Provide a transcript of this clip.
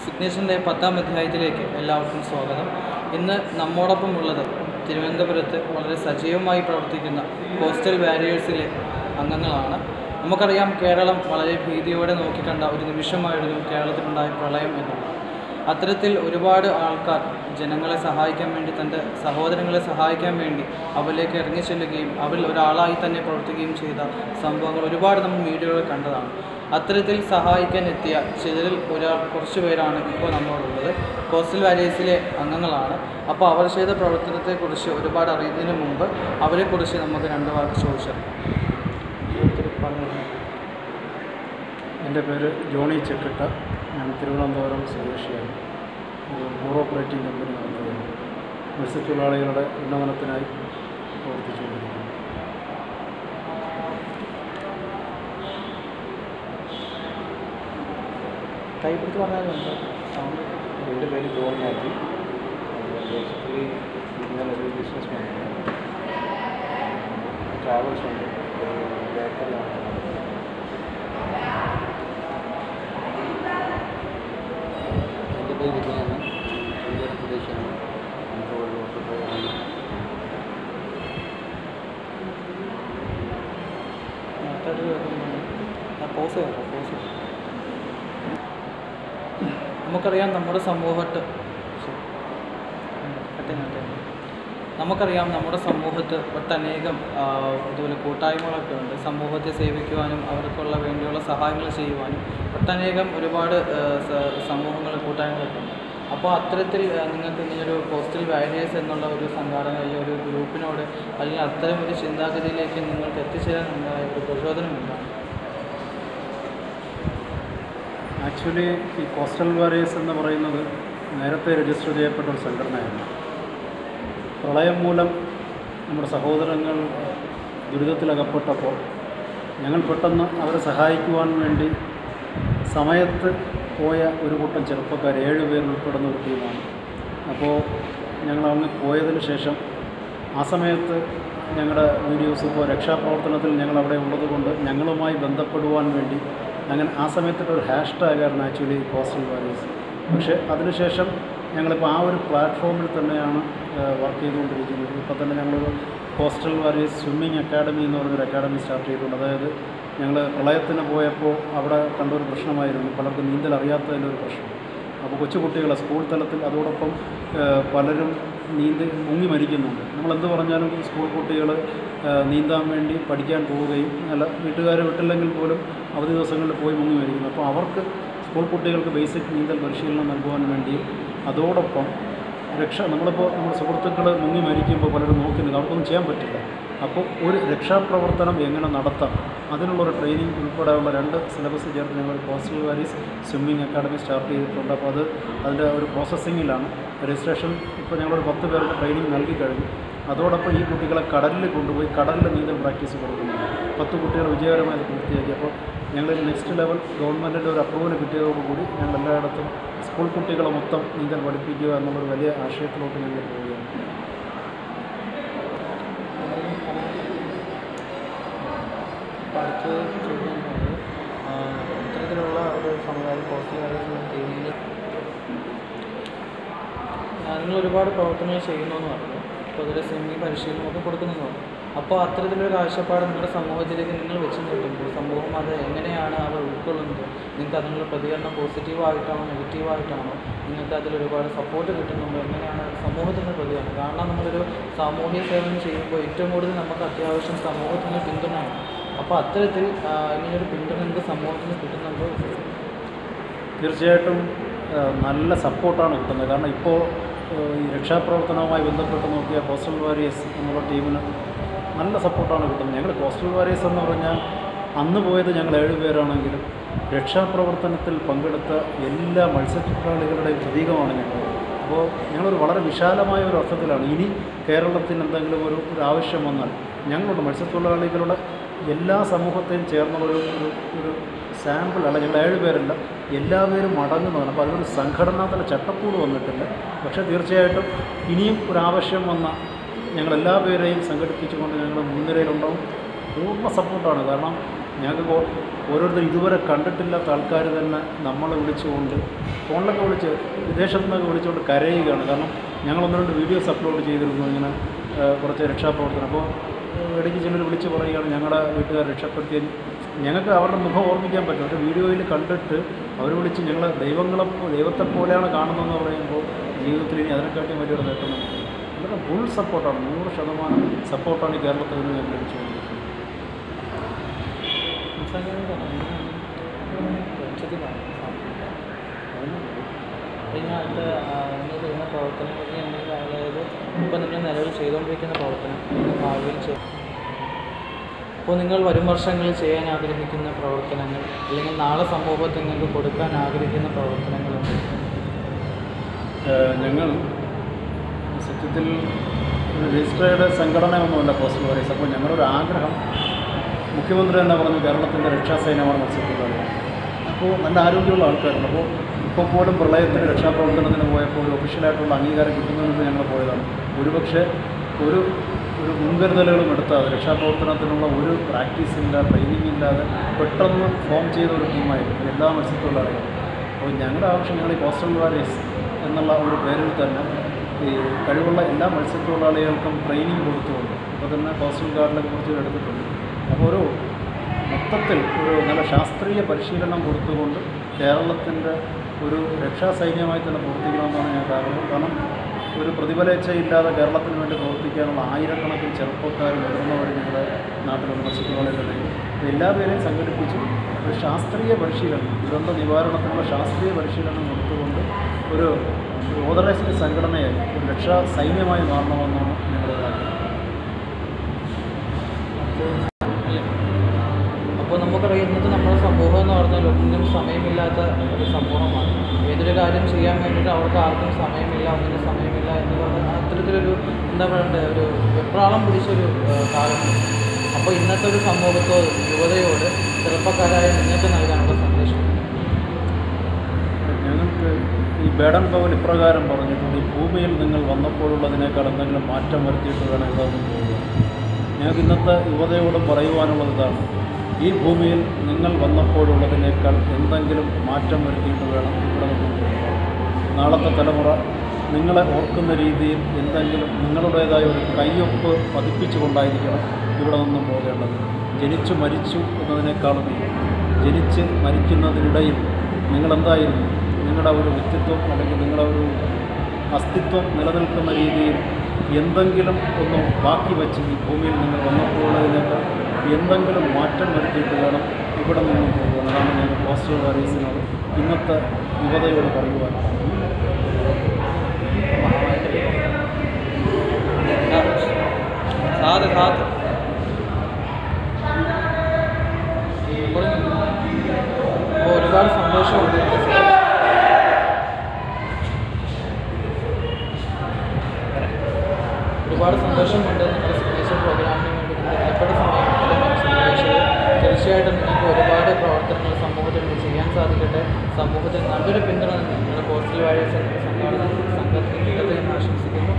സിഗ്നേച്ചറിൻ്റെ പത്താം അധ്യായത്തിലേക്ക് എല്ലാവർക്കും സ്വാഗതം ഇന്ന് നമ്മോടൊപ്പം ഉള്ളത് തിരുവനന്തപുരത്ത് വളരെ സജീവമായി പ്രവർത്തിക്കുന്ന കോസ്റ്റൽ വാരിയേഴ്സിലെ അംഗങ്ങളാണ് നമുക്കറിയാം കേരളം വളരെ ഭീതിയോടെ നോക്കിക്കണ്ട ഒരു നിമിഷമായിരുന്നു കേരളത്തിലുണ്ടായ പ്രളയം എന്നുള്ളത് അത്തരത്തിൽ ഒരുപാട് ആൾക്കാർ ജനങ്ങളെ സഹായിക്കാൻ വേണ്ടി തൻ്റെ സഹോദരങ്ങളെ സഹായിക്കാൻ വേണ്ടി അവരിലേക്ക് ഇറങ്ങിച്ചെല്ലുകയും അവരിൽ ഒരാളായി തന്നെ പ്രവർത്തിക്കുകയും ചെയ്ത സംഭവങ്ങൾ ഒരുപാട് നമ്മൾ വീഡിയോകൾ കണ്ടതാണ് അത്തരത്തിൽ സഹായിക്കാൻ എത്തിയ ചിലരിൽ ഒരാൾ കുറച്ച് പേരാണ് ഇപ്പോൾ നമ്മളോടുള്ളത് കോസ്റ്റൽ വാരിയേഴ്സിലെ അംഗങ്ങളാണ് അപ്പോൾ അവർ ചെയ്ത പ്രവർത്തനത്തെക്കുറിച്ച് ഒരുപാട് അറിയുന്നതിന് മുമ്പ് അവരെക്കുറിച്ച് നമുക്ക് രണ്ട് വാക്ക് ചോദിച്ചത് പറഞ്ഞു എൻ്റെ പേര് ജോണി ചെക്കിട്ട ഞാൻ തിരുവനന്തപുരം സ്വദേശിയാണ് ഒരു ടൂർ ഓപ്പറേറ്റിംഗ് കമ്പനി നടത്തുകയാണ് മത്സ്യത്തൊഴിലാളികളുടെ ഉന്നമനത്തിനായി പ്രവർത്തിച്ചുകൊണ്ടിരിക്കുന്നു കൈ പിടിച്ച് പറഞ്ഞാലും എന്താ സൗണ്ട് എൻ്റെ പേര് ജോൺ മാത്യു ബേസിക്കലി ഞാനൊരു ബിസിനസ് മാനാണ് ട്രാവൽസ് ഉണ്ട് ബേക്കറി എൻ്റെ പേര് വിജയാണ് തിരുവനന്തപുരം സ്വദേശിയാണ് കോഴിക്കോട് ഓട്ടോയാണ് നേരത്തെ പോസ് ചെയ്യാം പോസ് നമുക്കറിയാം നമ്മുടെ സമൂഹത്ത് കട്ടിങ് കട്ടിങ് നമുക്കറിയാം നമ്മുടെ സമൂഹത്ത് ഒട്ടനേകം ആ, ഇതുപോലെ കൂട്ടായ്മകളൊക്കെ ഉണ്ട് സമൂഹത്തെ സേവിക്കുവാനും അവർക്കുള്ള വേണ്ടിയുള്ള സഹായങ്ങൾ ചെയ്യുവാനും ഒട്ടനേകം ഒരുപാട് ആ, സ- സമൂഹങ്ങൾ കൂട്ടായ്മകളൊക്കെ ഉണ്ട് അപ്പോൾ അത്തരത്തിൽ ആ, നിങ്ങൾക്ക് ഇങ്ങനൊരു പോസ്റ്റൽ വാരിയേഴ്സ് എന്നുള്ള ഒരു സംഘടന ഈ ഒരു ഗ്രൂപ്പിനോട് അല്ലെങ്കിൽ അത്തരം ഒരു ചിന്താഗതിയിലേക്ക് നിങ്ങൾക്ക് എത്തിച്ചേരാനുണ്ടായ ഒരു പ്രചോദനം എന്താണ് ആക്ച്വലി ഈ കോസ്റ്റൽ വാരിയേഴ്സ് എന്ന് പറയുന്നത് നേരത്തെ രജിസ്റ്റർ ചെയ്യപ്പെട്ട ഒരു സംഘടനയാണ് പ്രളയം മൂലം നമ്മുടെ സഹോദരങ്ങൾ ദുരിതത്തിലകപ്പെട്ടപ്പോൾ ഞങ്ങൾ പെട്ടെന്ന് അവരെ സഹായിക്കുവാൻ വേണ്ടി സമയത്ത് പോയ ഒരു കൂട്ടം ചെറുപ്പക്കാർ ഏഴ് പേർ ഉൾപ്പെടുന്ന ഒരു ടീമാണ് അപ്പോൾ ഞങ്ങൾ അങ്ങ് പോയതിന് ശേഷം ആ സമയത്ത് ഞങ്ങളുടെ വീഡിയോസ് ഇപ്പോൾ രക്ഷാപ്രവർത്തനത്തിൽ ഞങ്ങൾ അവിടെ ഉള്ളതുകൊണ്ട് ഞങ്ങളുമായി ബന്ധപ്പെടുവാൻ വേണ്ടി അങ്ങനെ ആ സമയത്തിൻ്റെ ഒരു ഹാഷ് ടാഗായിരുന്നു ആക്ച്വലി കോസ്റ്റൽ വാരീസ് പക്ഷേ അതിനുശേഷം ഞങ്ങളിപ്പോൾ ആ ഒരു പ്ലാറ്റ്ഫോമിൽ തന്നെയാണ് വർക്ക് ചെയ്തുകൊണ്ടിരിക്കുന്നത് ഇപ്പോൾ തന്നെ ഞങ്ങളൊരു കോസ്റ്റൽ വാരീസ് സ്വിമ്മിങ് അക്കാഡമി എന്ന് പറഞ്ഞൊരു അക്കാഡമി സ്റ്റാർട്ട് ചെയ്തിട്ടുണ്ട് അതായത് ഞങ്ങൾ പ്രളയത്തിന് പോയപ്പോൾ അവിടെ കണ്ടൊരു പ്രശ്നമായിരുന്നു പലർക്കും നീന്തൽ അറിയാത്തതിൻ്റെ ഒരു പ്രശ്നം അപ്പോൾ കൊച്ചുകുട്ടികളെ സ്കൂൾ തലത്തിൽ അതോടൊപ്പം ഏഹ്, പലരും നീന്തി മുങ്ങി മരിക്കുന്നുണ്ട് നമ്മൾ എന്ത് പറഞ്ഞാലും സ്കൂൾ കുട്ടികൾ നീന്താൻ വേണ്ടി പഠിക്കാൻ പോവുകയും അല്ല വീട്ടുകാരെ വിട്ടില്ലെങ്കിൽ പോലും അവധി ദിവസങ്ങളിൽ പോയി മുങ്ങി മരിക്കുന്നു അപ്പോൾ അവർക്ക് സ്കൂൾ കുട്ടികൾക്ക് ബേസിക് നീന്തൽ പരിശീലനം നൽകുവാൻ വേണ്ടിയും അതോടൊപ്പം രക്ഷ നമ്മളിപ്പോൾ നമ്മുടെ സുഹൃത്തുക്കൾ മുങ്ങി മരിക്കുമ്പോൾ പലരും നോക്കി നിൽക്കും അവർക്കൊന്നും ചെയ്യാൻ പറ്റില്ല അപ്പോൾ ഒരു രക്ഷാപ്രവർത്തനം എങ്ങനെ നടത്താം അതിനുള്ളൊരു ട്രെയിനിങ് ഉൾപ്പെടെയുള്ള രണ്ട് സിലബസ് ചേർത്ത് ഞങ്ങൾ coastal warriors swimming academy start ചെയ്തിട്ടുണ്ട് അപ്പോൾ അത് അതിൻ്റെ ഒരു പ്രോസസ്സിങ്ങിലാണ് രജിസ്ട്രേഷൻ ഇപ്പോൾ ഞങ്ങളൊരു പത്ത് പേർക്ക് ട്രെയിനിങ് നൽകി കഴിഞ്ഞു അതോടൊപ്പം ഈ കുട്ടികളെ കടലിൽ കൊണ്ടുപോയി കടലിൽ നീന്തൽ പ്രാക്ടീസ് കൊടുക്കുന്നുണ്ട് പത്ത് കുട്ടികൾ വിജയകരമായി അത് പൂർത്തിയാക്കി അപ്പോൾ ഞങ്ങൾ നെക്സ്റ്റ് ലെവൽ ഗവൺമെൻറ്റിൻ്റെ ഒരു അപ്രൂവൽ കിട്ടിയതോടുകൂടി ഞങ്ങൾ എല്ലായിടത്തും സ്കൂൾ കുട്ടികളെ മൊത്തം നീന്തൽ പഠിപ്പിക്കുക എന്നുള്ളൊരു വലിയ ആശയത്തിലോട്ട് ഞങ്ങൾ പോവുകയാണ് അപ്പോൾ അടുത്ത് ചോദിക്കുന്നത് ഇത്തരത്തിലുള്ള ഒരു സമുദായം പോസ്റ്റൽ ടീമിൽ നിങ്ങൾ ഒരുപാട് പ്രവർത്തനങ്ങൾ ചെയ്യുന്നു എന്ന് പറഞ്ഞു അപ്പോൾ അതിൽ സ്വിമ്മിങ് പരിശീലനമൊക്കെ കൊടുക്കുന്നെന്ന് പറഞ്ഞു അപ്പോൾ അത്തരത്തിലൊരു കാഴ്ചപ്പാട് നിങ്ങളുടെ സമൂഹത്തിലേക്ക് നിങ്ങൾ വെച്ച് നിർത്തുമ്പോൾ സമൂഹം അത് എങ്ങനെയാണ് അവർ ഉൾക്കൊള്ളുന്നത് നിങ്ങൾക്ക് അതിനുള്ള പ്രതികരണം പോസിറ്റീവായിട്ടാണോ നെഗറ്റീവായിട്ടാണോ നിങ്ങൾക്ക് അതിൽ ഒരുപാട് സപ്പോർട്ട് കിട്ടുന്നുണ്ടോ എങ്ങനെയാണ് സമൂഹത്തിൻ്റെ പ്രതികരണം കാരണം നമ്മളൊരു സാമൂഹ്യ സേവനം ചെയ്യുമ്പോൾ ഏറ്റവും കൂടുതൽ നമുക്ക് അത്യാവശ്യം സമൂഹത്തിൻ്റെ പിന്തുണയാണ് അപ്പോൾ അത്തരത്തിൽ ആ, ഇങ്ങനെയൊരു പിന്തുണ നിങ്ങൾക്ക് സമൂഹത്തിന് കിട്ടുന്നുണ്ടോ തീർച്ചയായിട്ടും ആ, നല്ല സപ്പോർട്ടാണ് കിട്ടുന്നത് കാരണം ഇപ്പോൾ ആ, ഈ രക്ഷാപ്രവർത്തനവുമായി ബന്ധപ്പെട്ട് നോക്കിയ കോസ്റ്റൽ വാരിയേഴ്സ് എന്നുള്ള ടീമിന് നല്ല സപ്പോർട്ടാണ് കിട്ടുന്നത് ഞങ്ങൾ കോസ്റ്റൽ വാരിയേഴ്സ് എന്ന് പറഞ്ഞാൽ അന്ന് പോയത് ഞങ്ങൾ ഏഴ് പേരാണെങ്കിലും രക്ഷാപ്രവർത്തനത്തിൽ പങ്കെടുത്ത എല്ലാ മത്സ്യത്തൊഴിലാളികളുടെയും പ്രതീകമാണ് ഞങ്ങൾ അപ്പോൾ ഞങ്ങളൊരു വളരെ വിശാലമായ ഒരു അർത്ഥത്തിലാണ് ഇനി കേരളത്തിൽ എന്തെങ്കിലും ഒരു ഒരു ആവശ്യം വന്നാൽ ഞങ്ങളുടെ മത്സ്യത്തൊഴിലാളികളുടെ എല്ലാ സമൂഹത്തെയും ചേർന്നുള്ള ഒരു ഒരു- ഒരു സാമ്പിൾ അല്ല ഞങ്ങൾ ഏഴ് പേരല്ല എല്ലാവരും അടങ്ങുന്നതാണ് അപ്പോൾ അതിനൊരു സംഘടനാതല ചട്ടക്കൂട് വന്നിട്ടില്ല പക്ഷേ തീർച്ചയായിട്ടും ഇനിയും ഒരു ആവശ്യം വന്ന ഞങ്ങൾ എല്ലാ പേരെയും സംഘടിപ്പിച്ചുകൊണ്ട് ഞങ്ങൾ മുൻനിരയിലുണ്ടാവും പൂർണ്ണ സപ്പോർട്ടാണ് കാരണം ഞങ്ങൾക്ക് കോ- ഓരോരുത്തർ ഇതുവരെ കണ്ടിട്ടില്ലാത്ത ആൾക്കാർ തന്നെ നമ്മളെ വിളിച്ചുകൊണ്ട് ഫോണിലൊക്കെ വിളിച്ച് വിദേശത്തു നിന്നൊക്കെ വിളിച്ചുകൊണ്ട് കരയുകയാണ് കാരണം ഞങ്ങൾ ഒന്ന് രണ്ട് വീഡിയോസ് അപ്ലോഡ് ചെയ്തിരുന്നു ഇങ്ങനെ ആ, കുറച്ച് രക്ഷാപ്രവർത്തനം അപ്പോൾ ഇടയ്ക്ക് ചിലർ വിളിച്ച് പറയുകയാണ് ഞങ്ങളുടെ വീട്ടുകാർ രക്ഷപ്പെടുത്തിയ ഞങ്ങൾക്ക് അവരുടെ മുഖം ഓർമ്മിക്കാൻ പറ്റും പക്ഷേ വീഡിയോയിൽ കണ്ടിട്ട് അവർ വിളിച്ച് ഞങ്ങൾ ദൈവങ്ങളെ പോ- ദൈവത്തെ പോലെയാണ് കാണുന്നതെന്ന് പറയുമ്പോൾ ജീവിതത്തിൽ ഇനി അതിനെക്കാട്ടി വലിയൊരു നേട്ടം നമുക്കില്ല. ഇവരുടെ ഫുൾ സപ്പോർട്ടാണ് നൂറ് ശതമാനം സപ്പോർട്ടാണ് ഈ കേരളത്തിൽ നിന്ന് ഞങ്ങൾക്ക് ലഭിച്ചുകൊണ്ടിരിക്കുന്നത് ഇതിനകത്ത് നിങ്ങൾ ചെയ്യുന്ന പ്രവർത്തനങ്ങളിൽ എന്തെങ്കിലും അതായത് ഇപ്പോൾ നിങ്ങൾ നിലവിൽ ചെയ്തുകൊണ്ടിരിക്കുന്ന പ്രവർത്തനം നിങ്ങൾ ഭാവിയിൽ ചെയ്യും ഇപ്പോൾ നിങ്ങൾ വരും വർഷങ്ങളിൽ ചെയ്യാൻ ആഗ്രഹിക്കുന്ന പ്രവർത്തനങ്ങൾ അല്ലെങ്കിൽ നാളെ സമൂഹത്തിൽ നിങ്ങൾക്ക് കൊടുക്കാൻ ആഗ്രഹിക്കുന്ന പ്രവർത്തനങ്ങൾ ഏഹ് ഞങ്ങൾ സത്യത്തിൽ ഒരു രജിസ്റ്റേർഡ് സംഘടനയൊന്നുമല്ല പോസ്റ്റൽ വറീസ് അപ്പോൾ ഞങ്ങളുടെ ഒരു ആഗ്രഹം മുഖ്യമന്ത്രി തന്നെ പറഞ്ഞു കേരളത്തിൻ്റെ രക്ഷാസൈന്യമാണ് മത്സ്യത്തൊഴിലാളികൾ അപ്പോൾ നല്ല ആരോഗ്യമുള്ള ആൾക്കാരുണ്ട് അപ്പോൾ ഇപ്പോൾ പോലും പ്രളയത്തിന് രക്ഷാപ്രവർത്തനത്തിന് പോയപ്പോൾ ഒരു ഒഫീഷ്യലായിട്ടുള്ള അംഗീകാരം കിട്ടുന്നതിന് ഞങ്ങൾ പോയതാണ് ഒരുപക്ഷെ ഒരു ഒരു മുൻകരുതലുകളും എടുത്താതെ രക്ഷാപ്രവർത്തനത്തിനുള്ള ഒരു പ്രാക്ടീസ് ഇല്ല ട്രെയിനിങ് ഇല്ലാതെ പെട്ടെന്ന് ഫോം ചെയ്ത ഒരു ടീമായിരുന്നു എല്ലാ മത്സ്യത്തൊഴിലാളികളും അപ്പോൾ ഞങ്ങളുടെ ആവശ്യം ഞങ്ങൾ ഈ കോസ്റ്റൽ വാരീസ് എന്നുള്ള ഒരു പേരിൽ തന്നെ ഈ കഴിവുള്ള എല്ലാ മത്സ്യത്തൊഴിലാളികൾക്കും ട്രെയിനിങ് കൊടുത്തുകൊണ്ട് അപ്പോൾ തന്നെ കോസ്റ്റൽ ഗാർഡിനെ കുറിച്ച് എടുത്തിട്ടുണ്ട് അപ്പോൾ ഒരു മൊത്തത്തിൽ ഒരു നല്ല ശാസ്ത്രീയ പരിശീലനം കൊടുത്തുകൊണ്ട് കേരളത്തിൻ്റെ ഒരു രക്ഷാസൈന്യമായി തന്നെ പ്രവർത്തിക്കണമെന്നാണ് ഞങ്ങൾക്ക് ആഗ്രഹം കാരണം ഒരു പ്രതിഫലേച്ഛയില്ലാതെ കേരളത്തിന് വേണ്ടി പ്രവർത്തിക്കാനുള്ള ആയിരക്കണക്കിന് ചെറുപ്പക്കാർ മുതിർന്നവർ ഞങ്ങളുടെ നാട്ടിലുള്ള മത്സ്യത്തൊഴിലാളികളുണ്ടെങ്കിൽ എല്ലാവരെയും സംഘടിപ്പിച്ച് ഒരു ശാസ്ത്രീയ പരിശീലനം ദുരന്ത നിവാരണത്തിനുള്ള ശാസ്ത്രീയ പരിശീലനം കൊടുത്തുകൊണ്ട് ഒരു ഒരു ഓതറൈസ്ഡ് സംഘടനയായി ഒരു രക്ഷാ സൈന്യമായി മാറണമെന്നാണ് ഞങ്ങളുടെ ആഗ്രഹം അല്ലേ അപ്പോൾ നമുക്കറിയാം ഇന്നത്തെ നമ്മുടെ സമൂഹം എന്ന് പറഞ്ഞാൽ ഒന്നിനും സമയമില്ലാത്ത ഒരു സമൂഹമാണ് ഏതൊരു കാര്യം ചെയ്യാൻ വേണ്ടിയിട്ട് അവർക്ക് ആർക്കും സമയമില്ല ഒന്നിനും സമയമില്ല എന്ന് പറഞ്ഞാൽ അത്തരത്തിലൊരു എന്താ പറയണ്ടേ ഒരു വെപ്രാളം പിടിച്ചൊരു ഏഹ്, കാലമാണ് അപ്പോൾ ഇന്നത്തെ ഒരു സമൂഹത്തോട് യുവതയോട് ചെറുപ്പക്കാരായ നിങ്ങൾക്ക് നൽകാനുള്ള സന്ദേശം ഞങ്ങൾക്ക് ഈ ബേഡൻ പവൽ ഇപ്രകാരം പറഞ്ഞിട്ടുണ്ട് ഈ ഭൂമിയിൽ നിങ്ങൾ വന്നപ്പോഴുള്ളതിനേക്കാൾ എന്തെങ്കിലും മാറ്റം വരുത്തിയിട്ട് വേണം ഇവിടെ നിന്ന് പോവുക ഞങ്ങൾക്ക് ഇന്നത്തെ യുവതയോട് പറയുവാനുള്ളത് ഇതാണ് ഈ ഭൂമിയിൽ നിങ്ങൾ വന്നപ്പോഴുള്ളതിനേക്കാൾ എന്തെങ്കിലും മാറ്റം വരുത്തിയിട്ട് വേണം ഇവിടെ നിന്ന് പോവുക നാളത്തെ തലമുറ നിങ്ങളെ ഓർക്കുന്ന രീതിയിൽ എന്തെങ്കിലും നിങ്ങളുടേതായ ഒരു കയ്യൊപ്പ് പതിപ്പിച്ചുകൊണ്ടായിരിക്കണം ഇവിടെ നിന്നും പോകേണ്ടത് ജനിച്ചു മരിച്ചു എന്നതിനേക്കാളും ജനിച്ച് മരിക്കുന്നതിനിടയിൽ നിങ്ങളെന്തായിരുന്നു നിങ്ങളുടെ ഒരു വ്യക്തിത്വം അല്ലെങ്കിൽ നിങ്ങളുടെ ഒരു അസ്തിത്വം നിലനിൽക്കുന്ന രീതിയിൽ എന്തെങ്കിലും ഒന്ന് ബാക്കി വച്ച് ഈ ഭൂമിയിൽ നിങ്ങൾ വന്നപ്പോഴുള്ളതിനേക്കാൾ എന്തെങ്കിലും മാറ്റം വരുത്തിയിട്ട് വേണം ഇവിടെ നിന്നും പോകുവാൻ അതാണ് ഞങ്ങൾ പോസ്റ്റൽ വാരീസിനോട് ഇന്നത്തെ യുവതയോട് പറയുവാൻ സാധ് സാധ് അപ്പോൾ ഒരുപാട് സന്തോഷമുണ്ട് ഒരുപാട് സന്തോഷമുണ്ട് നിങ്ങളുടെ സിഗ്നേച്ചർ പ്രോഗ്രാമിന് വേണ്ടി നിങ്ങൾ വിലപ്പെട്ട സമയം ചെലവഴിച്ചത് തീർച്ചയായിട്ടും നിങ്ങൾക്ക് ഒരുപാട് പ്രവർത്തനങ്ങൾ സമൂഹത്തിൽ നിന്ന് ചെയ്യാൻ സാധിക്കട്ടെ സമൂഹത്തിൽ നല്ലൊരു പിന്തുണ നിങ്ങളുടെ പോസ്റ്റൽ വാരിയേഴ്സ് സംഘാടന സംഘത്തിന് കിട്ടട്ടെ എന്ന് ആശംസിക്കുന്നു